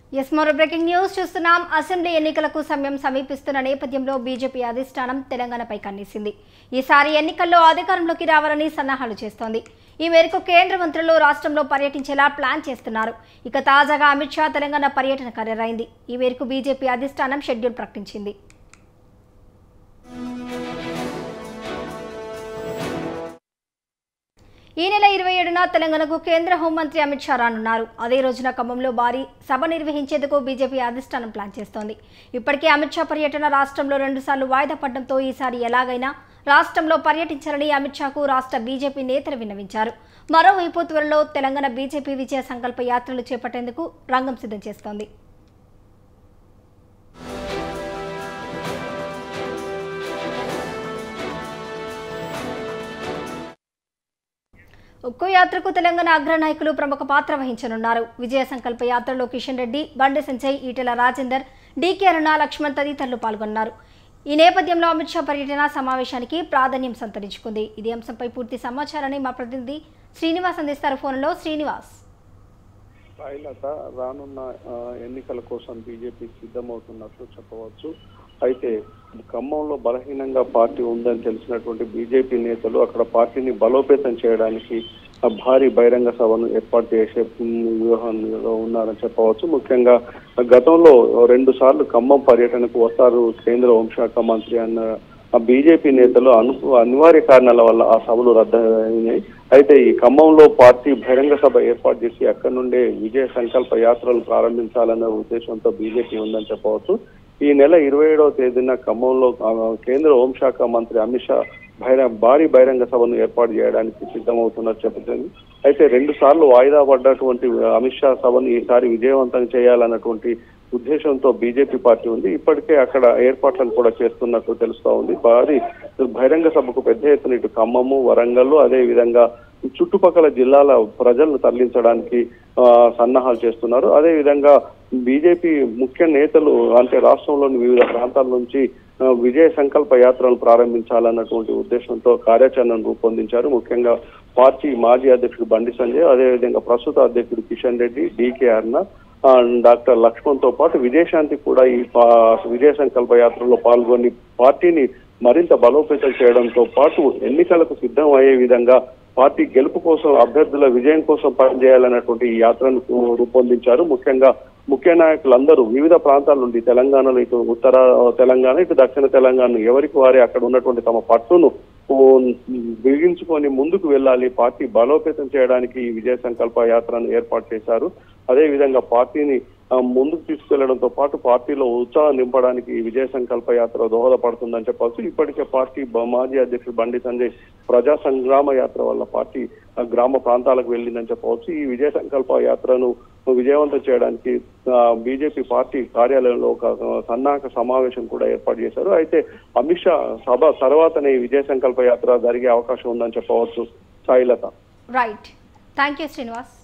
yes మరో breaking news చూస్తున్నాం assembly ఎన్నికలకు సమయం సమీపిస్తున్న నేపథ్యంలో బీజేపీ అధిష్టానం తెలంగాణపై కన్నేసింది ఈసారి ఎన్నికల్లో అధికారంలోకి రావాలని సన్నాహాలు చేస్తోంది ఈ మేరకు కేంద్ర మంత్రులు రాష్ట్రంలో పర్యటించేలా ప్లాన్ చేస్తున్నారు ఇక తాజాగా అమిత్ షా తెలంగాణ పర్యటన ఖరారైంది ఈ మేరకు బీజేపీ అధిష్టానం షెడ్యూల్ ప్రకటించింది ఈ నెల ఇరవై ఏడున తెలంగాణకు కేంద్ర హోంమంత్రి అమిత్ షా రానున్నారు అదే రోజున ఖమ్మంలో భారీ సభ నిర్వహించేందుకు బీజేపీ అధిష్టానం ప్లాన్ చేస్తోంది ఇప్పటికే అమిత్ షా పర్యటన రాష్ట్రంలో రెండుసార్లు వాయిదా పడడంతో ఈసారి ఎలాగైనా రాష్ట్రంలో పర్యటించాలని అమిత్ షాకు రాష్ట్ర బీజేపీ నేతలు విన్నవించారు మరోవైపు త్వరలో తెలంగాణ బీజేపీ విజయ సంకల్ప యాత్రలు చేపట్టేందుకు రంగం సిద్ధం చేస్తోంది ఉక్కు యాత్రకు తెలంగాణ అగ్రనాయకులు ప్రముఖ పాత్ర వహించనున్నారు విజయ సంకల్ప యాత్రలో కిషన్ రెడ్డి బండి సంజయ్ ఈటెల రాజేందర్ డీకే అరుణ లక్ష్మణ్ తదితరులు పాల్గొన్నారు ఈ నేపథ్యంలో అమిత్ షా పర్యటన సమావేశానికి ప్రాధాన్యం సంతరించుకుంది ఇదే అంశంపై పూర్తి సమాచారాన్ని మా ప్రతినిధి శ్రీనివాస్ అందిస్తారు ఫోన్లో శ్రీనివాస్ సాయిలత రానున్న ఆ, ఎన్నికల కోసం బీజేపీ సిద్ధమవుతున్నట్లు చెప్పవచ్చు అయితే ఖమ్మంలో బలహీనంగా పార్టీ ఉందని తెలిసినటువంటి బీజేపీ నేతలు అక్కడ పార్టీని బలోపేతం చేయడానికి ఆ, భారీ బహిరంగ సభను ఏర్పాటు చేసే ఉమ్, వ్యూహంలో ఉన్నారని చెప్పవచ్చు ముఖ్యంగా గతంలో రెండు సార్లు ఖమ్మం పర్యటనకు వస్తారు కేంద్ర హోంశాఖ మంత్రి అన్న ఆ బీజేపీ నేతలు అను అనివార్య కారణాల వల్ల ఆ సభలు రద్దయినాయి అయితే ఈ ఖమ్మంలో పార్టీ బహిరంగ సభ ఏర్పాటు చేసి అక్కడి నుండే విజయ సంకల్ప యాత్రలు ప్రారంభించాలన్న ఉద్దేశంతో బీజేపీ ఉందని చెప్పవచ్చు ఈ నెల ఇరవై ఏడవ తేదీన ఖమ్మంలో ఆ, కేంద్ర హోంశాఖ మంత్రి అమిత్ షా బహిర భారీ బహిరంగ సభను ఏర్పాటు చేయడానికి సిద్ధమవుతున్నట్టు చెబుతుంది అయితే రెండు సార్లు వాయిదా పడ్డటువంటి అమిత్ షా సభను ఈసారి విజయవంతం చేయాలన్నటువంటి ఉద్దేశంతో బీజేపీ పార్టీ ఉంది ఇప్పటికే అక్కడ ఏర్పాట్లను కూడా చేస్తున్నట్టు తెలుస్తా ఉంది భారీ బహిరంగ సభకు పెద్ద ఎత్తున ఇటు ఖమ్మము వరంగల్ అదే విధంగా చుట్టుపక్కల జిల్లాల ప్రజలను తరలించడానికి ఆ, సన్నాహాలు చేస్తున్నారు అదే విధంగా బీజేపీ ముఖ్య నేతలు అంటే రాష్ట్రంలోని వివిధ ప్రాంతాల నుంచి ఆ, విజయ సంకల్ప యాత్రలు ప్రారంభించాలన్నటువంటి ఉద్దేశంతో కార్యాచరణను రూపొందించారు ముఖ్యంగా పార్టీ మాజీ అధ్యక్షుడు బండి సంజయ్ అదేవిధంగా ప్రస్తుత అధ్యక్షుడు కిషన్ రెడ్డి డీకే అర్ణ ఆ, డాక్టర్ లక్ష్మణ్ తో పాటు విజయశాంతి కూడా ఈ పా- విజయ సంకల్ప యాత్రలో పాల్గొని పార్టీని మరింత బలోపేతం చేయడంతో పాటు ఎన్నికలకు సిద్ధం అయ్యే విధంగా పార్టీ గెలుపు కోసం అభ్యర్థుల విజయం కోసం పనిచేయాలన్నటువంటి ఈ యాత్రను రూపొందించారు ముఖ్యంగా ముఖ్య నాయకులందరూ వివిధ ప్రాంతాల నుండి తెలంగాణలో ఇటు ఉత్తర తెలంగాణ ఇటు దక్షిణ తెలంగాణ ఎవరికి వారి అక్కడ ఉన్నటువంటి తమ పట్టును ఓ, బిగించుకొని ముందుకు వెళ్ళాలి పార్టీ బలోపేతం చేయడానికి ఈ విజయ సంకల్ప యాత్రను ఏర్పాటు చేశారు అదే విధంగా పార్టీని ఆ, ముందుకు తీసుకెళ్లడంతో పాటు పార్టీలో ఉత్సాహం నింపడానికి ఈ విజయ సంకల్ప యాత్ర దోహదపడుతుందని చెప్పవచ్చు ఇప్పటికే పార్టీ బ- మాజీ అధ్యక్షుడు బండి సంజయ్ ప్రజా సంగ్రామ యాత్ర వల్ల పార్టీ ఆ, గ్రామ ప్రాంతాలకు వెళ్ళిందని చెప్పవచ్చు ఈ విజయ సంకల్ప యాత్రను విజయవంతం చేయడానికి బీజేపీ పార్టీ కార్యాలయంలో ఒక ఆ, సన్నాహక సమావేశం కూడా ఏర్పాటు చేశారు అయితే అమిత్ షా సభ తర్వాతనే ఈ విజయ సంకల్ప యాత్ర జరిగే అవకాశం ఉందని చెప్పవచ్చు Sailatha right thank you Srinivas